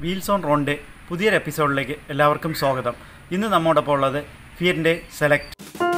Wheels on റോണിൻ്റെ പുതിയൊരു എപ്പിസോഡിലേക്ക് എല്ലാവർക്കും സ്വാഗതം ഇന്ന് നമ്മോടൊപ്പം ഉള്ളത് ഫിയറിൻ്റെ സെലക്ട്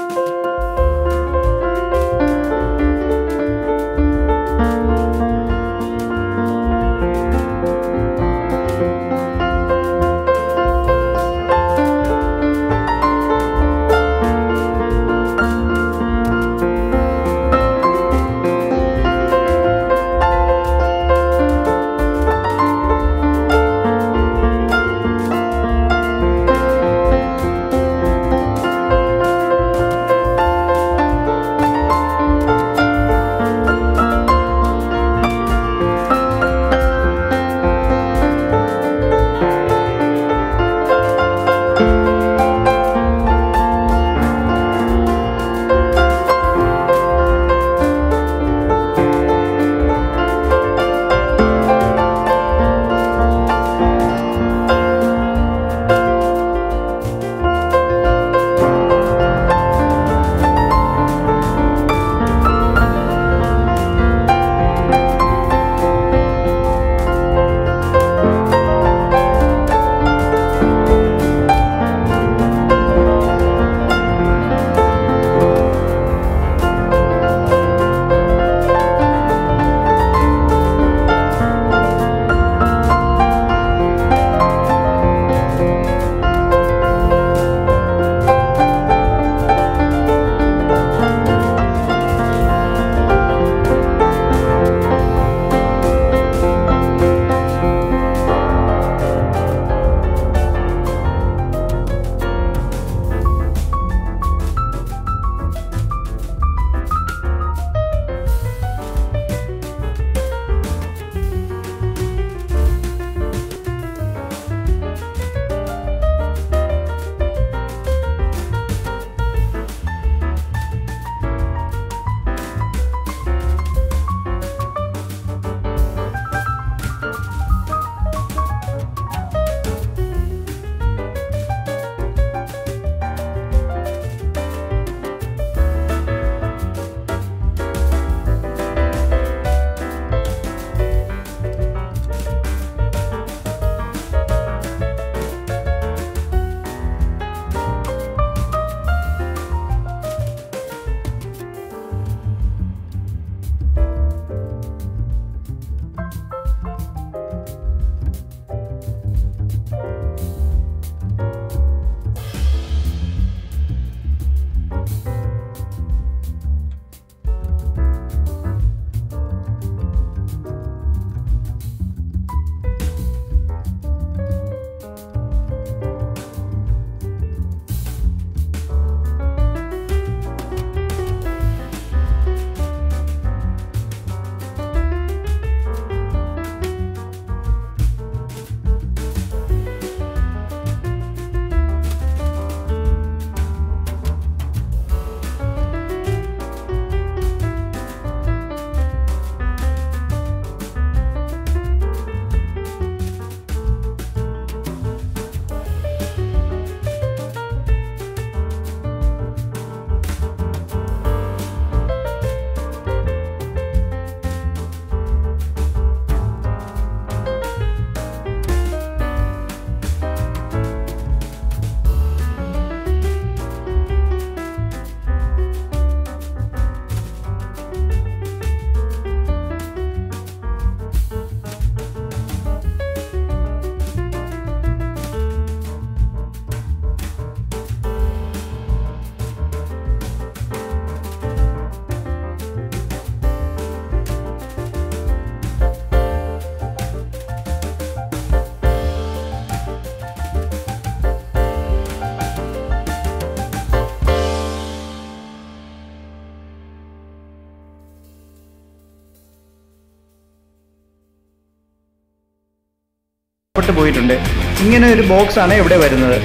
പെട്ട് പോയിട്ടുണ്ട് ഇങ്ങനെ ഒരു ബോക്സ് ആണ് ഇവിടെ വരുന്നത്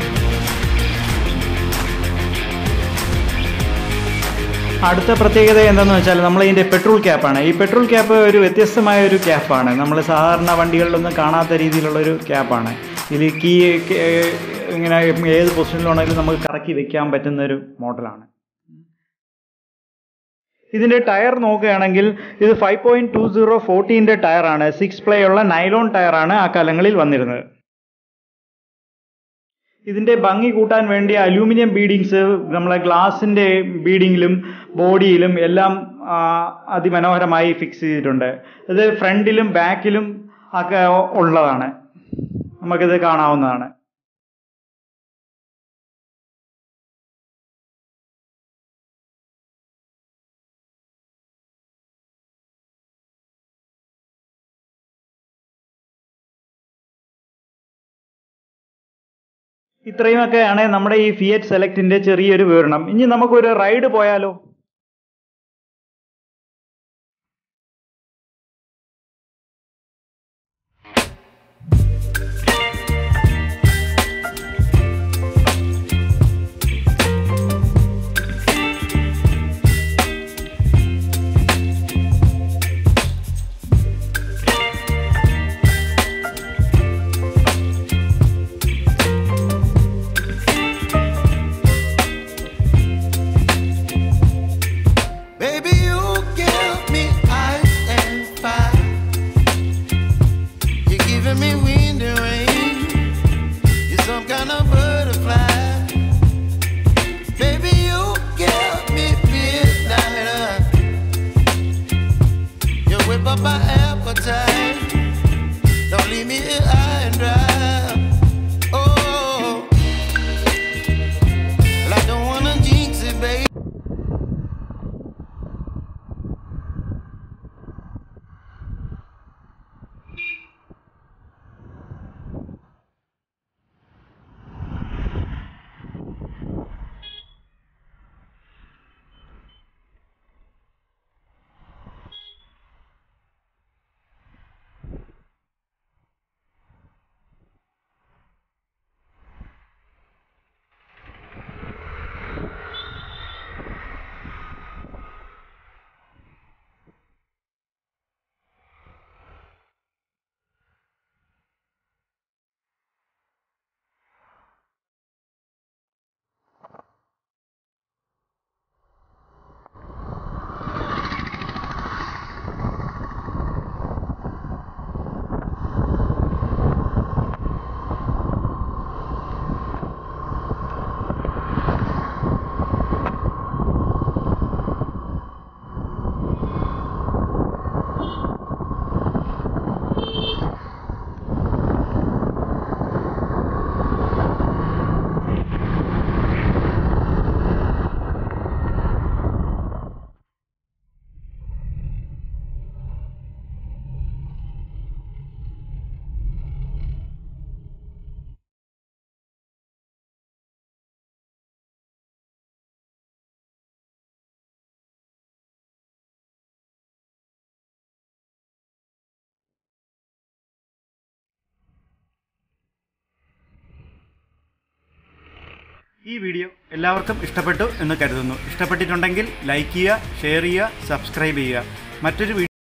അടുത്ത പ്രത്യേകത എന്താണെന്ന് വെച്ചാൽ നമ്മൾ ഇതിൻ്റെ പെട്രോൾ ക്യാപ്പാണ് ഈ പെട്രോൾ ക്യാപ്പ് ഒരു വ്യത്യസ്തമായ ഒരു ക്യാപ്പാണ് നമ്മൾ സാധാരണ വണ്ടികളിലൊന്നും കാണാത്ത രീതിയിലുള്ള ഒരു ക്യാപ്പാണ് ഇതിൽ കീ ഇങ്ങനെ ഏത് പൊസിഷനിലാണെങ്കിലും നമുക്ക് കറക്കി വെക്കാൻ പറ്റുന്ന ഒരു മോഡലാണ് ഇതിൻ്റെ ടയർ നോക്കുകയാണെങ്കിൽ ഇത് ഫൈവ് പോയിൻറ്റ് ടു സീറോ ഫോർട്ടീൻ്റെ ടയറാണ് സിക്സ് പ്ലേ ഉള്ള നൈലോൺ ടയറാണ് ആ കാലങ്ങളിൽ വന്നിരുന്നത് ഇതിൻ്റെ ഭംഗി കൂട്ടാൻ വേണ്ടി അലൂമിനിയം ബീഡിങ്സ് നമ്മളെ ഗ്ലാസിൻ്റെ ബീഡിങ്ങിലും ബോഡിയിലും എല്ലാം ആ, അതിമനോഹരമായി ഫിക്സ് ചെയ്തിട്ടുണ്ട് ഇത് ഫ്രണ്ടിലും ബാക്കിലും ഒക്കെ ഉള്ളതാണ് നമുക്കിത് കാണാവുന്നതാണ് ഇത്രയുമൊക്കെയാണ് നമ്മുടെ ഈ ഫിയറ്റ് സെലക്റ്റിന്റെ ചെറിയൊരു വിവരണം ഇനി നമുക്കൊരു റൈഡ് പോയാലോ Baby, you give me ice and fire. You're giving me wind and rain. You're some kind of butterfly. Baby, you give me midnight. You whip up my appetite. Don't leave me here high and dry. Oh, well, I don't wanna jinx it, baby. ഈ video എല്ലാവർക്കും ഇഷ്ടപ്പെട്ടു എന്ന് കരുതുന്നു ഇഷ്ടപ്പെട്ടിട്ടുണ്ടെങ്കിൽ like ചെയ്യുക share ചെയ്യുക subscribe ചെയ്യുക മറ്റൊരു വീഡിയോ